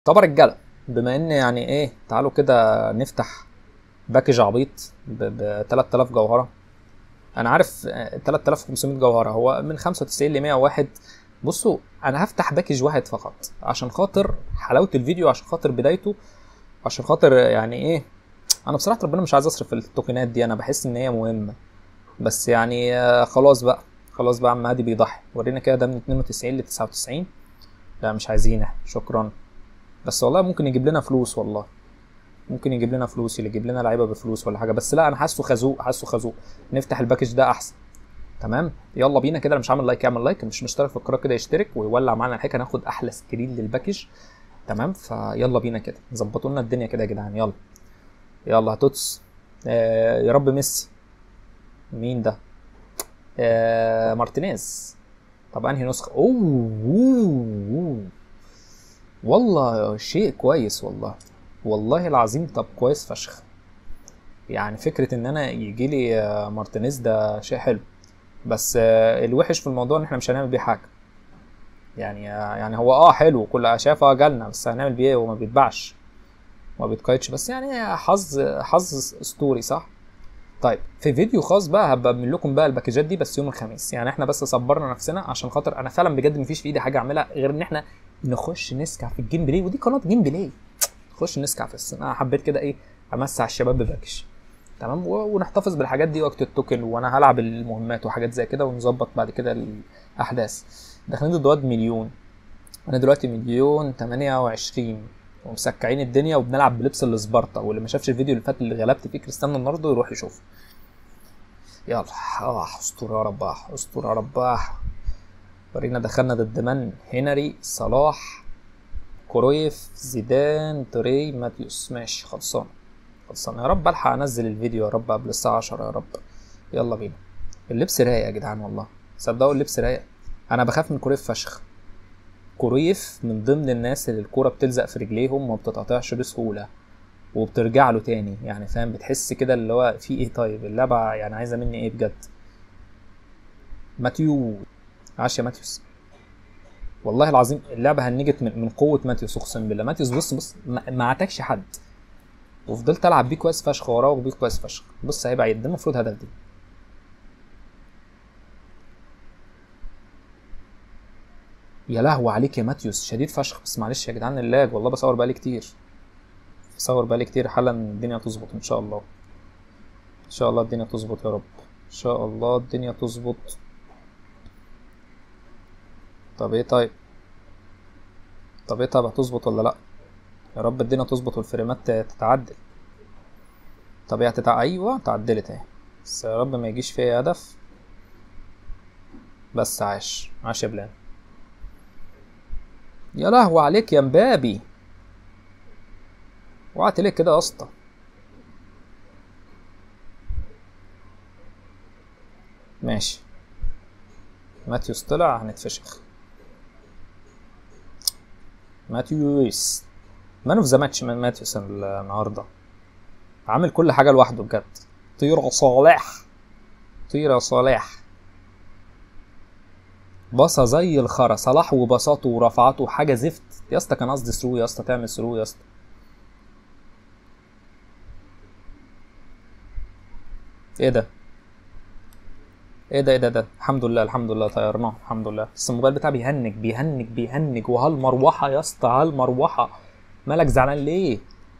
طب يا رجاله بما ان يعني ايه تعالوا كده نفتح باكج عبيط ب ب 3000 جوهره انا عارف آه، 3500 جوهره هو من 95 ل 101 بصوا انا هفتح باكج واحد فقط عشان خاطر حلاوه الفيديو عشان خاطر بدايته عشان خاطر يعني ايه انا بصراحه ربنا مش عايز اصرف في التوكنات دي انا بحس ان هي مهمه بس يعني آه، خلاص بقى خلاص بقى عم هادي بيضحي ورينا كده ده من 92 ل 99 لا مش عايزين احنا شكرا بس والله ممكن يجيب لنا فلوس والله ممكن يجيب لنا فلوس اللي يجيب لنا لعيبه بفلوس ولا حاجه بس لا انا حاسه خازوق حاسه خازوق نفتح الباكج ده احسن تمام يلا بينا كده اللي مش عامل لايك يعمل لايك مش مشترك في القناه كده يشترك ويولع معانا الحكايه هناخد احلى سكرين للباكج تمام فيلا بينا كده ظبطوا لنا الدنيا كده يا جدعان يلا يلا هتوتس آه يا رب ميسي مين ده آه مارتينيز طب انهي نسخه اوه, أوه. أوه. والله شيء كويس والله والله العظيم طب كويس فشخ يعني فكرة ان انا يجي لي آه، مارتينيز ده شيء حلو بس آه، الوحش في الموضوع ان احنا مش هنعمل بيه حاجة يعني آه، يعني هو اه حلو كل شايف اه جالنا بس هنعمل بيه ايه وما بيتباعش ما بيتقيدش بس يعني حظ حظ اسطوري صح طيب في فيديو خاص بقى هبقى اعمل لكم بقى الباكجات دي بس يوم الخميس يعني احنا بس صبرنا نفسنا عشان خاطر انا فعلا بجد مفيش في ايدي حاجه اعملها غير ان احنا نخش نسكع في الجيم بلاي ودي قناه جيم بلاي نخش نسكع في السنة انا حبيت كده ايه امسع الشباب بباكج تمام و- ونحتفظ بالحاجات دي وقت التوكن وانا هلعب المهمات وحاجات زي كده ونظبط بعد كده الاحداث داخلين ضد واد مليون انا دلوقتي مليون 28 ومسكعين الدنيا وبنلعب بلبس السبارتا واللي ما شافش الفيديو اللي فات اللي غلبت فيه كريستيانو رونالدو يروح يشوفه يلا اه استر يا رب آه، استر يا رب آه. ورينا دخلنا ضد من هنري صلاح كرويف زيدان توري ماتيوس ماشي خلصان خلصان يا رب الحق انزل الفيديو يا رب قبل الساعه 10 يا رب يلا بينا اللبس رايق يا جدعان والله صدقوا اللبس رايق انا بخاف من كرويف فشخ كرويف من ضمن الناس اللي الكوره بتلزق في رجليهم وما بتتقطعش بسهوله وبترجع له تاني يعني فاهم بتحس كده اللي هو في ايه طيب اللعبه يعني عايزه مني ايه بجد ماتيو عاش يا ماتيوس والله العظيم اللعبه هنجت من, من قوه ماتيوس اقسم بالله ماتيوس بص بص ما ما عتكش حد وفضلت العب بيه كويس فشخ وراه بيه كويس فشخ بص هيبعد ده المفروض هدف دي يا لهوي عليك يا ماتيوس شديد فشخ بس معلش يا جدعان اللاج والله بصور بقالي كتير بصور بقالي كتير حالا الدنيا تظبط ان شاء الله ان شاء الله الدنيا تظبط يا رب ان شاء الله الدنيا تظبط طب ايه طيب طب ايه طب هتظبط ولا لا يا رب الدنيا تظبط والفريمات تتعدل طب ايه هتتع... ايوه اتعدلت اهي بس يا رب ما يجيش فيها هدف بس عاش عاش يا بلان يا لهوي عليك يا مبابي وقعت ليه كده يا اسطى ماشي ماتيوس طلع هنتفشخ ماتيوس مان اوف ذا ماتش من ماتيوس النهارده عامل كل حاجه لوحده بجد طير يا صالح طير يا صالح باصة زي الخرا صلاح وبساطه ورفعاته حاجه زفت يا اسطى كان قصدي ثرو يا اسطى تعمل ثرو يا اسطى ايه ده ايه ده ايه ده ده الحمد لله الحمد لله طيرناه الحمد لله بس الموبايل بتاعي بيهنج بيهنج بيهنج وهالمروحه يا اسطى هالمروحه مالك زعلان ليه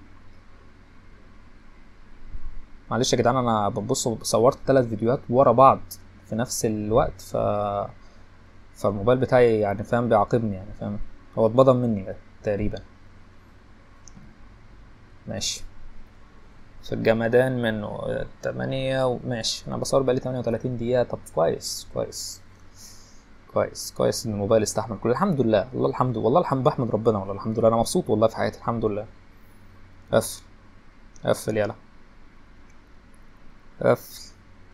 معلش يا جدعان انا ببص صورت ثلاث فيديوهات ورا بعض في نفس الوقت ف فالموبايل بتاعي يعني فاهم بيعاقبني يعني فاهم هو اتبضن مني تقريبا ماشي في الجمدان منه تمانية و... ماشي انا بصور بقالي تمانية وتلاتين دقيقة طب كويس كويس كويس كويس ان الموبايل استحمل كل الحمد لله والله الحمد والله الحمد بحمد ربنا والله الحمد لله انا مبسوط والله في حياتي الحمد لله قفل قفل يلا قفل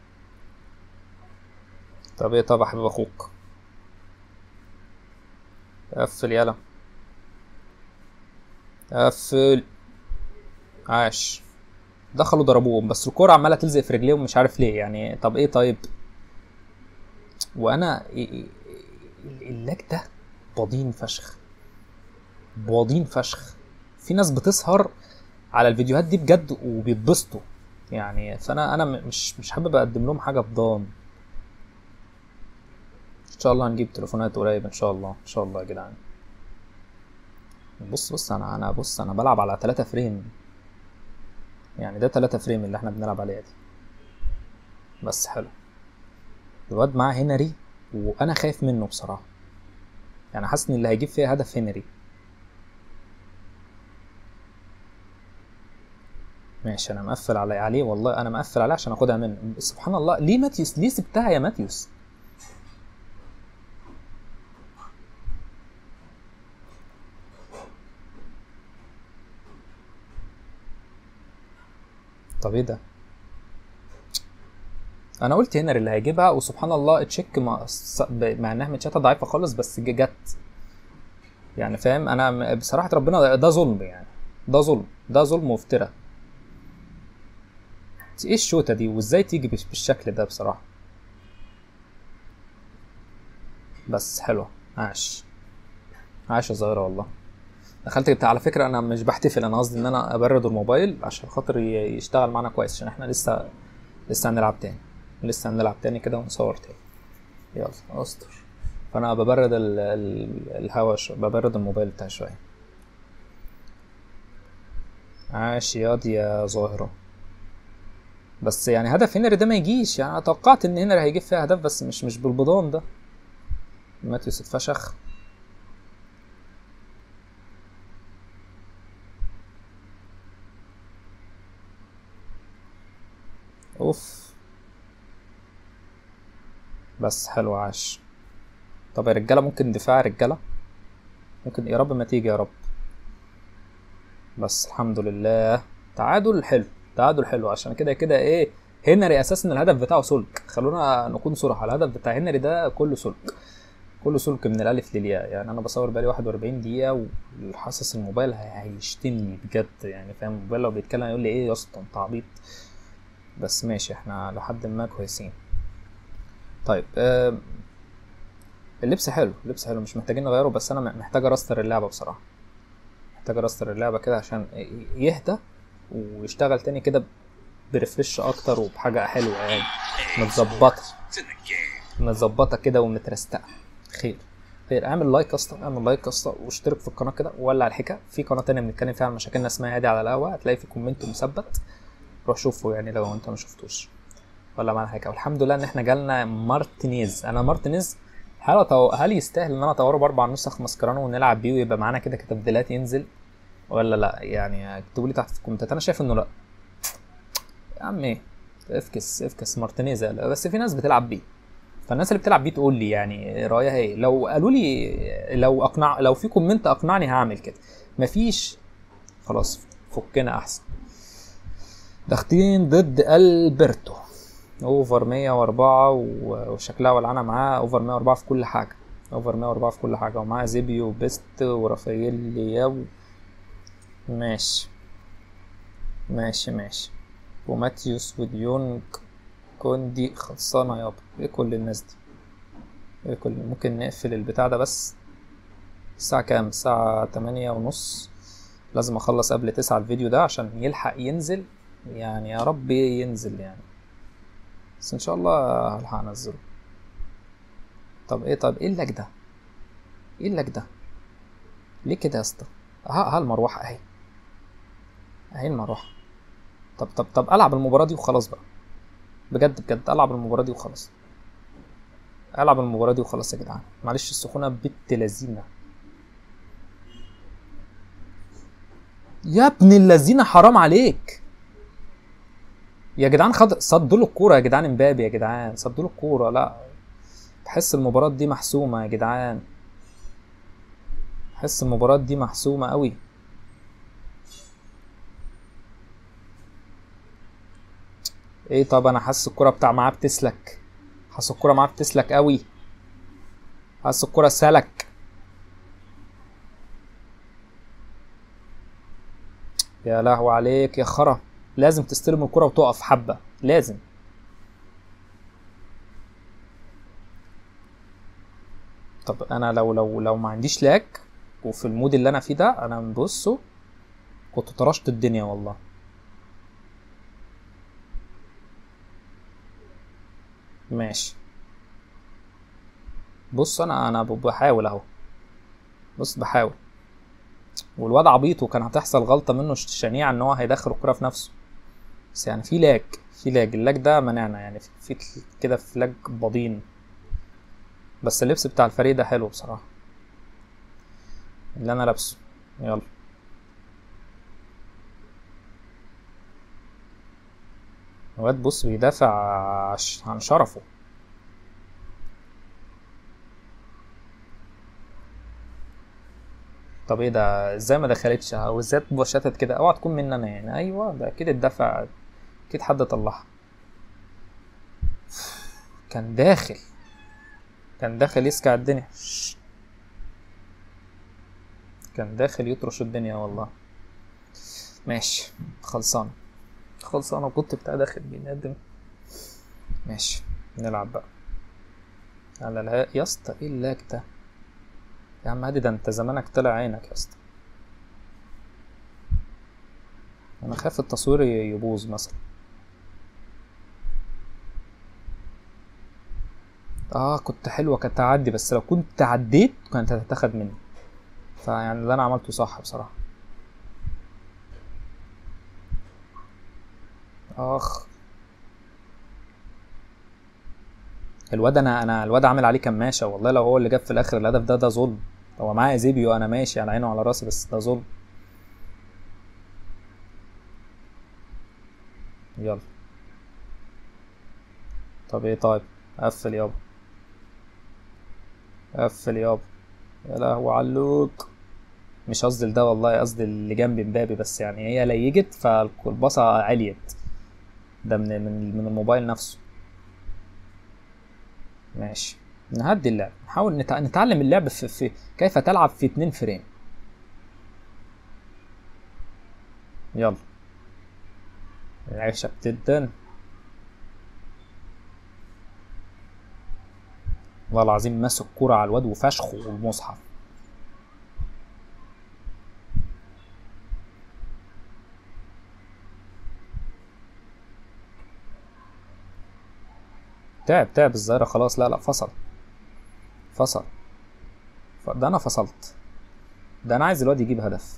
طب ايه طب يا حبيب اخوك قفل يلا قفل عاش دخلوا ضربوهم بس الكرة عمالة تلزق في رجليهم مش عارف ليه يعني طب ايه طيب وانا إيه- إيه- اللاج ده بضين فشخ بواضين فشخ في ناس بتسهر على الفيديوهات دي بجد وبيتبسطوا يعني فانا انا م- مش مش حابب اقدم لهم حاجه بضان ان شاء الله هنجيب تليفونات قريب ان شاء الله ان شاء الله يا جدعان بص بص انا انا بص انا بلعب على 3 فريم يعني ده 3 فريم اللي احنا بنلعب عليها دي بس حلو الواد معاه هنري وانا خايف منه بصراحه يعني حاسس ان اللي هيجيب فيها هدف هنري ماشي انا مقفل علي عليه والله انا مقفل عليه عشان اخدها منه سبحان الله ليه ماتيوس ليه سبتها يا ماتيوس طب ايه ده انا قلت هنري اللي هيجيبها وسبحان الله تشيك مع, مع انها متشاته ضعيفه خالص بس جت يعني فاهم انا م- بصراحه ربنا ده ظلم يعني ده ظلم ده ظلم وافتراء ايه الشوطه دي وازاي تيجي بش- بالشكل ده بصراحه بس حلوه عاش عاش يا ظاهره والله دخلت جبت على فكره انا مش بحتفل انا قصدي ان انا ابرد الموبايل عشان خاطر ي- يشتغل معانا كويس عشان احنا لسه لسه هنلعب تاني لسه هنلعب تاني كده ونصور تاني يلا استر فانا ببرد ال... ال... الهوا شو... ببرد الموبايل بتاعي شويه عاش ياض يا ظاهره بس يعني هدف هنري ده ما يجيش يعني انا توقعت ان هنري هيجيب فيها هدف بس مش مش بالبضان ده ماتيوس اتفشخ اوف بس حلو عاش طب يا رجاله ممكن دفاع يا رجاله ممكن يا رب ما تيجي يا رب بس الحمد لله تعادل حلو تعادل حلو عشان كده كده ايه هنري اساسا الهدف بتاعه سلك خلونا نكون صراحه الهدف بتاع هنري ده كله سلك كله سلك من الالف للياء يعني انا بصور بقالي 41 دقيقه وحاسس الموبايل هي- هيشتمني بجد يعني فاهم الموبايل لو بيتكلم يقول لي ايه يا اسطى انت عبيط بس ماشي احنا لحد ما كويسين طيب آم، اللبس حلو اللبس حلو مش محتاجين نغيره بس انا محتاج ارستر اللعبه بصراحه محتاج ارستر اللعبه كده عشان يهدى ويشتغل تاني كده بريفرش اكتر وبحاجه حلوه يعني متظبطه It's in the game. متظبطه كده ومترستقه خير خير اعمل لايك يا اسطى اعمل لايك يا اسطى واشترك في القناه كده وولع الحكا في قناه تانية بنتكلم فيها عن مشاكلنا اسمها هادي على القهوه هتلاقي في كومنت مثبت روح شوفه يعني لو انت ما شفتوش ولا معنا حاجه والحمد لله ان احنا جالنا مارتينيز انا مارتينيز هل أطو... هل يستاهل ان انا اطوره باربع نسخ ماسكرانو ونلعب بيه ويبقى معانا كده كتبديلات ينزل ولا لا يعني اكتبوا لي تحت في الكومنتات انا شايف انه لا يا عم ايه افكس افكس مارتينيز لا، بس في ناس بتلعب بيه فالناس اللي بتلعب بيه تقول لي يعني رايها ايه لو قالوا لي لو اقنع لو في كومنت اقنعني هعمل كده مفيش خلاص فكنا احسن داخلين ضد البرتو اوفر 104 و- وشكلها ولعانه معاه اوفر 104 في كل حاجه اوفر 104 في كل حاجه ومعاه زيبيو وبيست ورافائيل لياو ماشي ماشي ماشي وماتيوس وديونج كوندي خلصانه يابا ايه كل الناس دي ايه كل ممكن نقفل البتاع ده بس الساعة كام؟ الساعة تمانية ونص لازم اخلص قبل تسعة الفيديو ده عشان يلحق ينزل يعني يا رب ينزل يعني بس ان شاء الله هلحق انزله طب ايه طب ايه اللك ده ايه اللك ده ليه كده يا اسطى ها ها المروحة اهي اهي المروحة طب طب طب العب المباراة دي وخلاص بقى بجد بجد العب المباراة دي وخلاص العب المباراة دي وخلاص يا جدعان معلش السخونة بنت لذينة يا ابن اللذينة حرام عليك يا جدعان خد صدوا له الكورة يا جدعان امبابي يا جدعان صدوا له الكورة لا بحس المباراة دي محسومة يا جدعان بحس المباراة دي محسومة قوي ايه طب انا حاسس الكرة بتاع معاه بتسلك حاسس الكرة معاه بتسلك قوي حاسس الكرة سلك يا لهوي عليك يا خرا لازم تستلم الكرة وتقف حبة لازم طب انا لو لو لو ما عنديش لاج وفي المود اللي انا فيه ده انا بصوا كنت طرشت الدنيا والله ماشي بص انا انا بحاول اهو بص بحاول والواد عبيط وكان هتحصل غلطة منه شنيعة ان هو هيدخل الكرة في نفسه بس يعني في لاج في لاج اللاج ده منعنا يعني في في كده في لاج بضين بس اللبس بتاع الفريق ده حلو بصراحة اللي انا لابسه يلا الواد بص بيدافع عش- عن شرفه طب ايه ده ازاي ما دخلتش او ازاي اتبشتت كده اوعى تكون مني انا يعني ايوه ده اكيد الدفع اكيد حد طلعها كان داخل كان داخل يسكع الدنيا كان داخل يطرش الدنيا والله ماشي خلصان خلصانه كنت بتاع داخل بينقدم ماشي نلعب بقى على الها يا اسطى ايه اللاج ده يا عم هادي ده انت زمانك طلع عينك يا اسطى انا خايف التصوير يبوظ مثلا اه كنت حلوه كانت تعدي بس لو كنت عديت كانت هتتاخد مني فيعني اللي انا عملته صح بصراحه اخ الواد انا انا الواد عامل عليه كماشه والله لو هو اللي جاب في الاخر الهدف ده ده ظلم هو معايا زيبيو انا ماشي على عينه وعلى راسي بس ده ظلم يلا طب ايه طيب قفل يابا قفل يابا يا لهوي علوك مش قصدي ده والله قصدي اللي جنب مبابي بس يعني هي ليجت فالباصة عليت ده من من من الموبايل نفسه ماشي نهدي اللعب نحاول نتع... نتعلم اللعب في... في كيف تلعب في اتنين فريم يلا العيشة بتدن والله العظيم ماسك كورة على الواد وفشخه والمصحف تعب تعب الظاهرة خلاص لا لا فصل فصل ف- ده انا فصلت ده انا عايز الواد يجيب هدف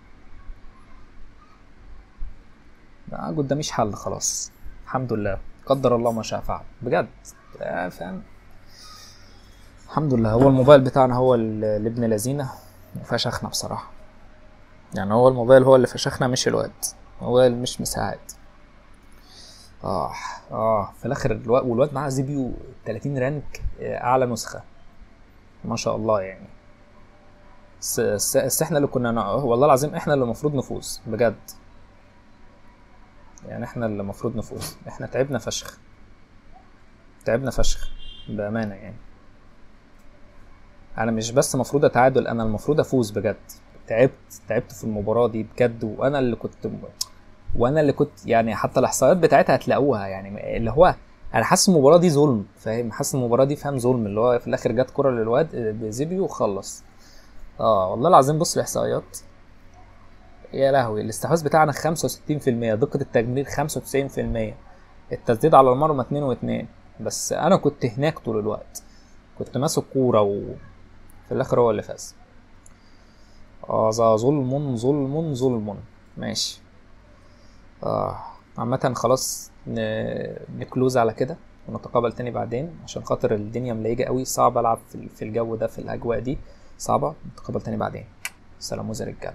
ده قداميش حل خلاص الحمد لله قدر الله ما شاء فعل بجد آه، فاهم الحمد لله هو الموبايل بتاعنا هو اللي اللي ابن لذينه فشخنا بصراحة يعني هو الموبايل هو اللي فشخنا مش الواد هو اللي مش مساعد اه اه في الاخر الواد والواد معاه زيبيو 30 رانك آه، اعلى نسخة ما شاء الله يعني بس بس- بس احنا اللي كنا نع- والله العظيم احنا اللي المفروض نفوز بجد يعني احنا اللي المفروض نفوز احنا تعبنا فشخ تعبنا فشخ بأمانة يعني انا مش بس المفروض اتعادل انا المفروض افوز بجد تعبت تعبت في المباراة دي بجد وانا اللي كنت وانا اللي كنت يعني حتى الاحصائيات بتاعتها هتلاقوها يعني اللي هو انا حاسس المباراة دي ظلم فاهم حاسس المباراة دي فاهم ظلم اللي هو في الاخر جت كرة للواد بزيبيو وخلص اه والله العظيم بص الاحصائيات يا لهوي الاستحواذ بتاعنا 65% دقة التجميل 95% التسديد على المرمى 2 و2 بس انا كنت هناك طول الوقت كنت ماسك كورة وفي الاخر هو اللي فاز اه ذا ظلم ظلم ظلم ماشي اه عامة خلاص ن... نكلوز على كده ونتقابل تاني بعدين عشان خاطر الدنيا مليجة قوي صعب العب في في الجو ده في الاجواء دي صعبة نتقابل تاني بعدين سلام وزي رجاله